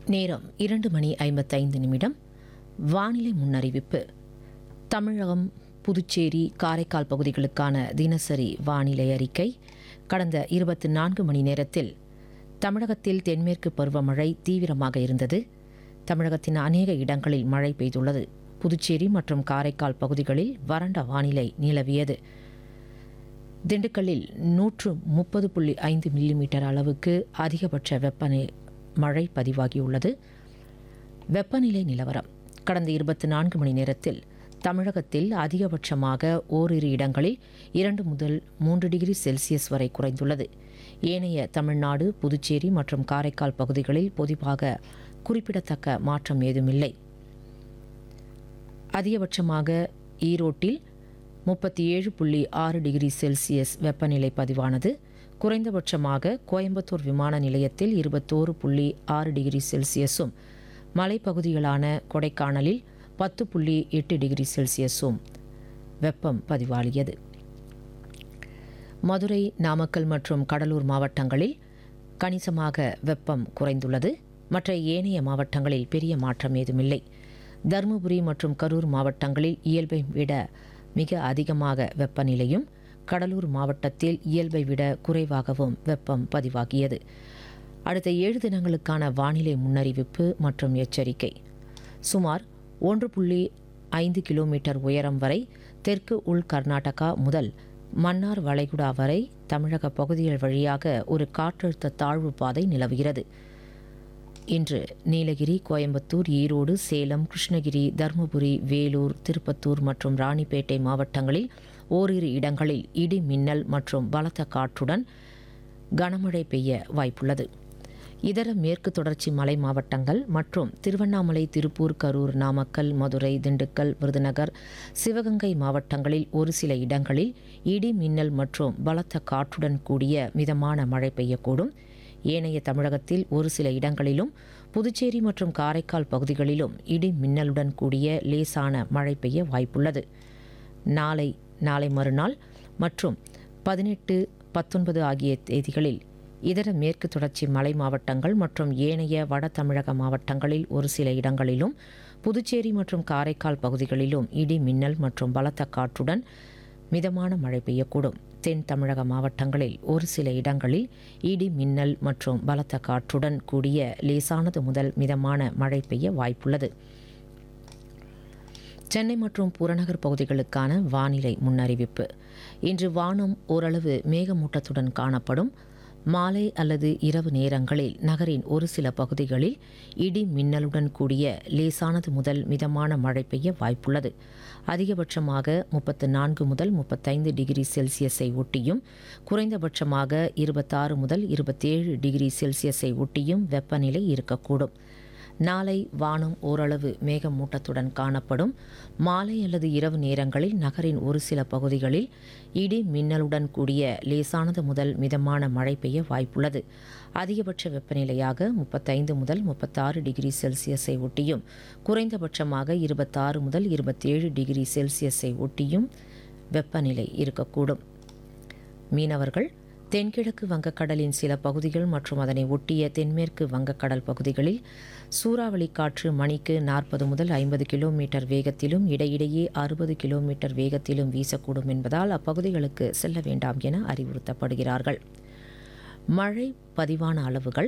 நேரம் இரண்டு மணி ஐம்பத்தைந்து நிமிடம் வானிலை முன்னறிவிப்பு தமிழகம் புதுச்சேரி காரைக்கால் பகுதிகளுக்கான தினசரி வானிலை அறிக்கை கடந்த இருபத்தி நான்கு மணி நேரத்தில் தமிழகத்தில் தென்மேற்கு பருவமழை தீவிரமாக இருந்தது தமிழகத்தின் அநேக இடங்களில் மழை பெய்துள்ளது புதுச்சேரி மற்றும் காரைக்கால் பகுதிகளில் வறண்ட வானிலை நிலவியது திண்டுக்கல்லில் நூற்று முப்பது புள்ளி ஐந்து மில்லிமீட்டர் அளவுக்கு அதிகபட்ச வெப்பநிலை மழை பதிவாகியுள்ளது வெப்பநிலை நிலவரம் கடந்த இருபத்தி நான்கு மணி நேரத்தில் தமிழகத்தில் அதிகபட்சமாக ஓரிரு இடங்களில் இரண்டு முதல் மூன்று டிகிரி செல்சியஸ் வரை குறைந்துள்ளது ஏனைய தமிழ்நாடு புதுச்சேரி மற்றும் காரைக்கால் பகுதிகளில் பொதுவாக குறிப்பிடத்தக்க மாற்றம் ஏதுமில்லை அதிகபட்சமாக ஈரோட்டில் முப்பத்தி ஏழு புள்ளி ஆறு டிகிரி செல்சியஸ் வெப்பநிலை பதிவானது குறைந்தபட்சமாக கோயம்புத்தூர் விமான நிலையத்தில் இருபத்தோரு புள்ளி ஆறு டிகிரி செல்சியஸும் மலைப்பகுதிகளான கொடைக்கானலில் பத்து புள்ளி எட்டு டிகிரி செல்சியஸும் வெப்பம் பதிவாகியது மதுரை நாமக்கல் மற்றும் கடலூர் மாவட்டங்களில் கணிசமாக வெப்பம் குறைந்துள்ளது மற்ற ஏனைய மாவட்டங்களில் பெரிய மாற்றம் ஏதுமில்லை தருமபுரி மற்றும் கரூர் மாவட்டங்களில் இயல்பை விட மிக அதிகமாக வெப்பநிலையும் கடலூர் மாவட்டத்தில் இயல்பை விட குறைவாகவும் வெப்பம் பதிவாகியது அடுத்த ஏழு தினங்களுக்கான வானிலை முன்னறிவிப்பு மற்றும் எச்சரிக்கை சுமார் ஒன்று புள்ளி ஐந்து கிலோமீட்டர் உயரம் வரை தெற்கு உள் கர்நாடகா முதல் மன்னார் வளைகுடா வரை தமிழக பகுதிகள் வழியாக ஒரு காற்றழுத்த தாழ்வு பாதை நிலவுகிறது இன்று நீலகிரி கோயம்புத்தூர் ஈரோடு சேலம் கிருஷ்ணகிரி தருமபுரி வேலூர் திருப்பத்தூர் மற்றும் ராணிப்பேட்டை மாவட்டங்களில் ஓரிரு இடங்களில் இடி மின்னல் மற்றும் பலத்த காற்றுடன் கனமழை பெய்ய வாய்ப்புள்ளது இதர மேற்கு தொடர்ச்சி மலை மாவட்டங்கள் மற்றும் திருவண்ணாமலை திருப்பூர் கரூர் நாமக்கல் மதுரை திண்டுக்கல் விருதுநகர் சிவகங்கை மாவட்டங்களில் ஒரு சில இடங்களில் இடி மின்னல் மற்றும் பலத்த காற்றுடன் கூடிய மிதமான மழை பெய்யக்கூடும் ஏனைய தமிழகத்தில் ஒரு சில இடங்களிலும் புதுச்சேரி மற்றும் காரைக்கால் பகுதிகளிலும் இடி மின்னலுடன் கூடிய லேசான மழை பெய்ய வாய்ப்புள்ளது நாளை நாளை மறுநாள் மற்றும் பதினெட்டு பத்தொன்பது ஆகிய தேதிகளில் இதர மேற்கு தொடர்ச்சி மலை மாவட்டங்கள் மற்றும் ஏனைய வட தமிழக மாவட்டங்களில் ஒரு சில இடங்களிலும் புதுச்சேரி மற்றும் காரைக்கால் பகுதிகளிலும் இடி மின்னல் மற்றும் பலத்த காற்றுடன் மிதமான மழை பெய்யக்கூடும் தென் தமிழக மாவட்டங்களில் ஒரு சில இடங்களில் இடி மின்னல் மற்றும் பலத்த காற்றுடன் கூடிய லேசானது முதல் மிதமான மழை பெய்ய வாய்ப்புள்ளது சென்னை மற்றும் புறநகர் பகுதிகளுக்கான வானிலை முன்னறிவிப்பு இன்று வானம் ஓரளவு மேகமூட்டத்துடன் காணப்படும் மாலை அல்லது இரவு நேரங்களில் நகரின் ஒரு சில பகுதிகளில் இடி மின்னலுடன் கூடிய லேசானது முதல் மிதமான மழை பெய்ய வாய்ப்புள்ளது அதிகபட்சமாக முப்பத்து நான்கு முதல் முப்பத்தைந்து டிகிரி செல்சியஸை ஒட்டியும் குறைந்தபட்சமாக இருபத்தாறு முதல் இருபத்தேழு டிகிரி செல்சியஸை ஒட்டியும் வெப்பநிலை இருக்கக்கூடும் நாளை வானம் ஓரளவு மேகமூட்டத்துடன் காணப்படும் மாலை அல்லது இரவு நேரங்களில் நகரின் ஒரு சில பகுதிகளில் இடி மின்னலுடன் கூடிய லேசானது முதல் மிதமான மழை பெய்ய வாய்ப்புள்ளது அதிகபட்ச வெப்பநிலையாக முப்பத்தைந்து முதல் முப்பத்தாறு டிகிரி செல்சியஸை ஒட்டியும் குறைந்தபட்சமாக இருபத்தாறு முதல் இருபத்தேழு டிகிரி செல்சியஸை ஒட்டியும் வெப்பநிலை இருக்கக்கூடும் மீனவர்கள் தென்கிழக்கு வங்கக்கடலின் சில பகுதிகள் மற்றும் அதனை ஒட்டிய தென்மேற்கு வங்கக்கடல் பகுதிகளில் சூறாவளி காற்று மணிக்கு நாற்பது முதல் ஐம்பது கிலோமீட்டர் வேகத்திலும் இடையிடையே அறுபது கிலோமீட்டர் வேகத்திலும் வீசக்கூடும் என்பதால் அப்பகுதிகளுக்கு செல்ல வேண்டாம் என அறிவுறுத்தப்படுகிறார்கள் மழை பதிவான அளவுகள்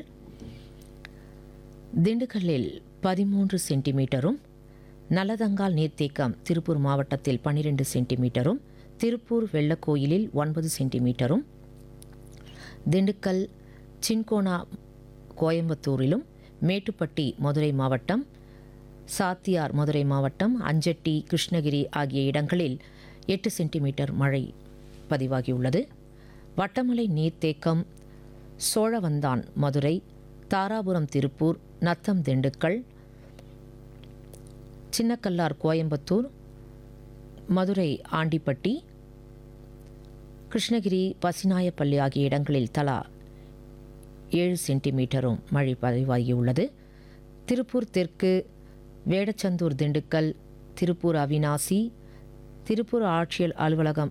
திண்டுக்கல்லில் பதிமூன்று சென்டிமீட்டரும் நல்லதங்கால் நீர்த்தேக்கம் திருப்பூர் மாவட்டத்தில் பன்னிரெண்டு சென்டிமீட்டரும் திருப்பூர் வெள்ளக்கோயிலில் ஒன்பது சென்டிமீட்டரும் திண்டுக்கல் சின்கோனா கோயம்புத்தூரிலும் மேட்டுப்பட்டி மதுரை மாவட்டம் சாத்தியார் மதுரை மாவட்டம் அஞ்சட்டி கிருஷ்ணகிரி ஆகிய இடங்களில் எட்டு சென்டிமீட்டர் மழை பதிவாகியுள்ளது வட்டமலை நீர்த்தேக்கம் சோழவந்தான் மதுரை தாராபுரம் திருப்பூர் நத்தம் திண்டுக்கல் சின்னக்கல்லார் கோயம்புத்தூர் மதுரை ஆண்டிப்பட்டி கிருஷ்ணகிரி பசிநாயப்பள்ளி ஆகிய இடங்களில் தலா ஏழு சென்டிமீட்டரும் மழை பதிவாகியுள்ளது திருப்பூர் தெற்கு வேடச்சந்தூர் திண்டுக்கல் திருப்பூர் அவினாசி திருப்பூர் ஆட்சியர் அலுவலகம்